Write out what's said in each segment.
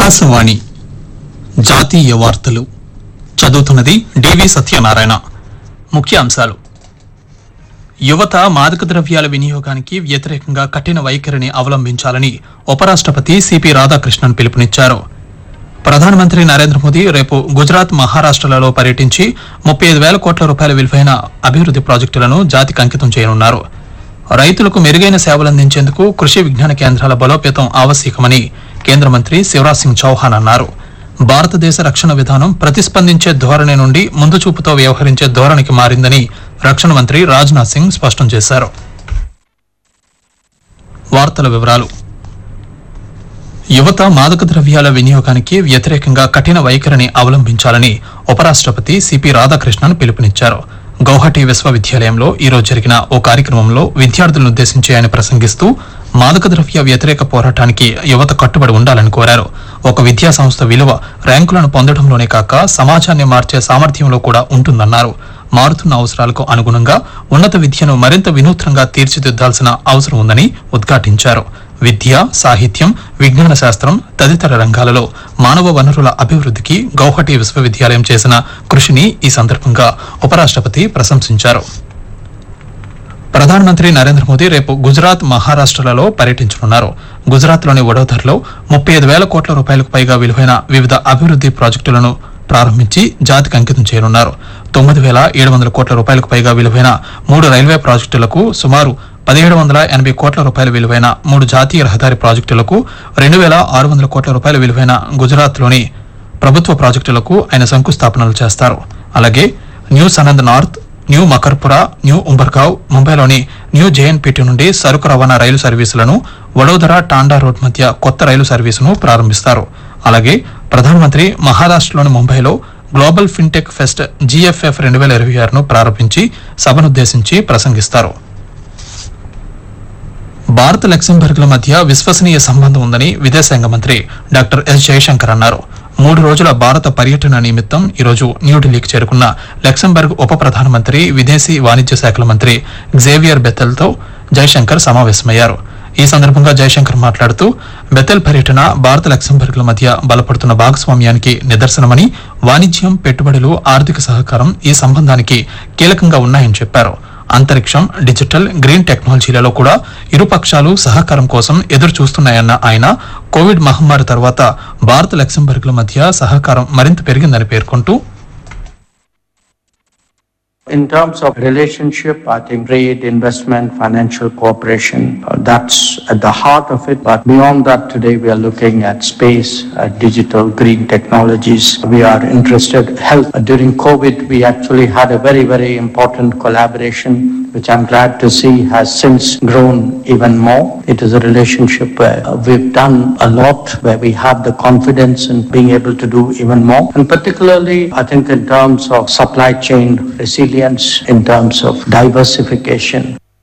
ఆకాశవాణి జాతీయ వార్తలు చదువుతున్నది డివి సత్యనారాయణ ముఖ్యాంశాలు యువత మాదక ద్రవ్యాల వినియోగానికి వ్యతిరేకంగా కఠిన వైఖరిని అవలంబించాలని ఉపరాష్ట్రపతి సిపి రాధాకృష్ణన్ పిలుపునిచ్చారు ప్రధానమంత్రి నరేంద్ర మోదీ రేపు గుజరాత్ మహారాష్ట్రలలో పర్యటించి ముప్పై ఐదు వేల కోట్ల రూపాయల విలువైన అభివృద్ది ప్రాజెక్టులను జాతికి అంకితం చేయనున్నారు రైతులకు మెరుగైన సేవలందించేందుకు కృషి విజ్ఞాన కేంద్రాల బలోపేతం ఆవశ్యకమని కేంద్ర మంత్రి శివరాజ్ సింగ్ చౌహాన్ అన్నారు భారతదేశ రక్షణ విధానం ప్రతిస్పందించే ధోరణి నుండి ముందు చూపుతో వ్యవహరించే ధోరణికి మారిందని రక్షణ మంత్రి రాజ్నాథ్ సింగ్ స్పష్టం చేశారు వార్తల వివరాలు యువత మాదక ద్రవ్యాల వినియోగానికి వ్యతిరేకంగా కఠిన వైఖరిని అవలంబించాలని ఉపరాష్ట్రపతి సిపి రాధాకృష్ణన్ పిలుపునిచ్చారు గౌహటి విశ్వవిద్యాలయంలో ఈ రోజు జరిగిన ఓ కార్యక్రమంలో విద్యార్థులను ఉద్దేశించి ఆయన ప్రసంగిస్తూ మాదక ద్రవ్య వ్యతిరేక పోరాటానికి యువత కట్టుబడి ఉండాలని కోరారు ఒక విద్యా సంస్థ విలువ ర్యాంకులను పొందడంలోనే కాక సమాజాన్ని మార్చే సామర్థ్యంలో కూడా ఉంటుందన్నారు మారుతున్న అవసరాలకు అనుగుణంగా ఉన్నత విద్యను మరింత వినూత్నంగా తీర్చిదిద్దాల్సిన అవసరం ఉందని ఉద్ఘాటించారు విద్య సాహిత్యం విజ్ఞాన శాస్త్రం తదితర రంగాలలో మానవ వనరుల అభివృద్ధికి గౌహటి విశ్వవిద్యాలయం చేసిన కృషిని ఈ సందర్భంగా ఉపరాష్ట్రపతి ప్రశంసించారు ప్రధానమంత్రి నరేంద్ర మోదీ రేపు గుజరాత్ మహారాష్ట్రలలో పర్యటించనున్నారు గుజరాత్లోని వడోదరలో ముప్పై ఐదు వేల కోట్ల రూపాయలకు పైగా విలువైన వివిధ అభివృద్ది ప్రాజెక్టులను ప్రారంభించి జాతికి అంకితం చేయనున్నారు తొమ్మిది వేల ఏడు వందల కోట్ల రూపాయలకు పైగా విలువైన మూడు రైల్వే ప్రాజెక్టులకు సుమారు పదిహేడు వందల ఎనభై కోట్ల రూపాయల విలువైన మూడు జాతీయ రహదారి ప్రాజెక్టులకు రెండు వేల ఆరు వందల కోట్ల రూపాయల విలువైన గుజరాత్లోని ప్రభుత్వ ప్రాజెక్టులకు ఆయన శంకుస్థాపనలు చేస్తారు అలాగే new Sanand north new Makarpura new Umbergaon ముంబైలోని న్యూ జేఎన్పీటీ నుండి సరుకు రవాణా రైలు సర్వీసులను వడోదర టాండా రోడ్ మధ్య కొత్త రైలు సర్వీసును ప్రారంభిస్తారు అలాగే ప్రధానమంత్రి మహారాష్ట్రలోని ముంబైలో గ్లోబల్ ఫిన్టెక్ ఫెస్ట్ జీఎఫ్ఎఫ్ రెండు వేల ఇరవై ఆరును ప్రారంభించి సభనుద్దేశించి ప్రసంగిస్తారు భారత్ లక్సెంబర్గ్ల మధ్య విశ్వసనీయ సంబంధం ఉందని విదేశాంగ మంత్రి డాక్టర్ ఎస్ జయశంకర్ అన్నారు మూడు రోజుల భారత పర్యటన నిమిత్తం ఈరోజు న్యూఢిల్లీకి చేరుకున్న లక్సెంబర్గ్ ఉప ప్రధానమంత్రి విదేశీ వాణిజ్య శాఖల మంత్రి జేవియర్ బెతెల్తో జయశంకర్ సమావేశమయ్యారు ఈ సందర్భంగా జయశంకర్ మాట్లాడుతూ బెతెల్ పర్యటన భారత లక్సెంబర్గ్ల మధ్య బలపడుతున్న భాగస్వామ్యానికి నిదర్శనమని వాణిజ్యం పెట్టుబడులు ఆర్థిక సహకారం ఈ సంబంధానికి కీలకంగా ఉన్నాయని చెప్పారు అంతరిక్షం డిజిటల్ గ్రీన్ టెక్నాలజీలలో కూడా ఇరు పక్షాలు సహకారం కోసం ఎదురు చూస్తున్నాయన్న ఆయన కోవిడ్ మహమ్మారి తర్వాత భారత్ లక్సెంబర్గ్ల మధ్య సహకారం మరింత పెరిగిందని పేర్కొంటూ In terms of relationship, I think trade, investment, financial cooperation, uh, that's at the heart of it. But beyond that, today we are looking at space, at digital, green technologies. We are interested health. Uh, During COVID, we actually had a very, very important collaboration, which I'm glad to see has since grown even more. It is a relationship where uh, we've done a lot, where we have the confidence in being able to do even more. And particularly, I think in terms of supply chain resilience, in terms of diversification,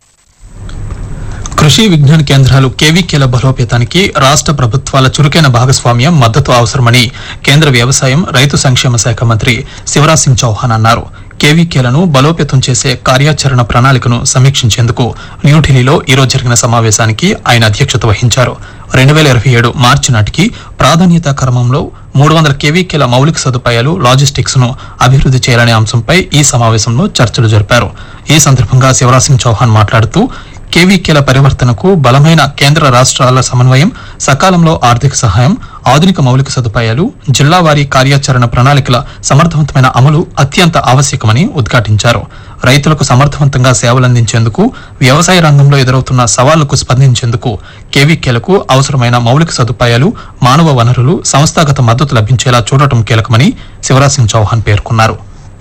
కృషి విజ్ఞాన కేంద్రాలు కేవీకేల బలోపేతానికి రాష్ట్ర ప్రభుత్వాల చురుకైన భాగస్వామ్యం మద్దతు అవసరమని కేంద్ర వ్యవసాయం రైతు సంక్షేమ శాఖ మంత్రి శివరాజ్ సింగ్ చౌహాన్ అన్నారు కేవీకేలను బలోపేతం చేసే కార్యాచరణ ప్రణాళికను సమీక్షించేందుకు న్యూఢిల్లీలో ఈరోజు జరిగిన సమావేశానికి ఆయన అధ్యక్షత వహించారు రెండు వేల ఇరవై ఏడు మార్చి నాటికి ప్రాధాన్యత క్రమంలో మూడు వందల కేవీకేల మౌలిక సదుపాయాలు లాజిస్టిక్స్ ను అభివృద్ధి చేయాలనే అంశంపై ఈ సమావేశంలో చర్చలు జరిపారు ఈ సందర్భంగా శివరాజ్ సింగ్ చౌహాన్ మాట్లాడుతూ కేవీకేల పరివర్తనకు బలమైన కేంద్ర రాష్ట్రాల సమన్వయం సకాలంలో ఆర్థిక సహాయం ఆధునిక మౌలిక సదుపాయాలు జిల్లావారీ కార్యాచరణ ప్రణాళికల సమర్థవంతమైన అమలు అత్యంత ఆవశ్యకమని ఉద్ఘాటించారు రైతులకు సమర్థవంతంగా సేవలందించేందుకు వ్యవసాయ రంగంలో ఎదురవుతున్న సవాళ్లకు స్పందించేందుకు కేవీకేలకు అవసరమైన మౌలిక సదుపాయాలు మానవ వనరులు సంస్థాగత మద్దతు లభించేలా చూడటం కీలకమని శివరాజ్ సింగ్ చౌహాన్ పేర్కొన్నారు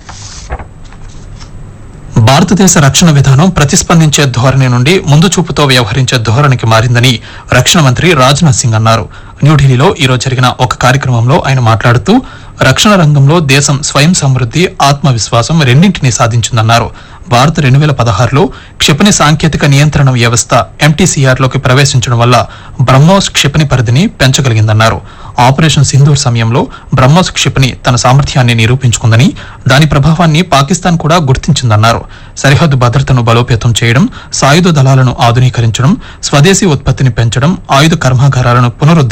భారతదేశ రక్షణ విధానం ప్రతిస్పందించే ధోరణి నుండి ముందు చూపుతో వ్యవహరించే ధోరణికి మారిందని రక్షణ మంత్రి రాజ్నాథ్ సింగ్ అన్నారు న్యూఢిల్లీలో ఈరోజు జరిగిన ఒక కార్యక్రమంలో ఆయన మాట్లాడుతూ రక్షణ రంగంలో దేశం స్వయం సమృద్ధి ఆత్మవిశ్వాసం రెండింటినీ సాధించిందన్నారు భారత్ రెండు వేల పదహారులో క్షిపణి సాంకేతిక నియంత్రణ వ్యవస్థ ఎంటీసీఆర్ లోకి ప్రవేశించడం వల్ల బ్రహ్మోస్ క్షిపణి పరిధిని పెంచగలిగిందన్నారు ఆపరేషన్ సింధూర్ సమయంలో బ్రహ్మోస్ క్షిపణి తన సామర్థ్యాన్ని నిరూపించుకుందని దాని ప్రభావాన్ని పాకిస్తాన్ కూడా గుర్తించిందన్నారు సరిహద్దు భద్రతను బలోపేతం చేయడం సాయుధ దళాలను ఆధునీకరించడం స్వదేశీ ఉత్పత్తిని పెంచడం ఆయుధ కర్మాగారాలను పునరుద్ధ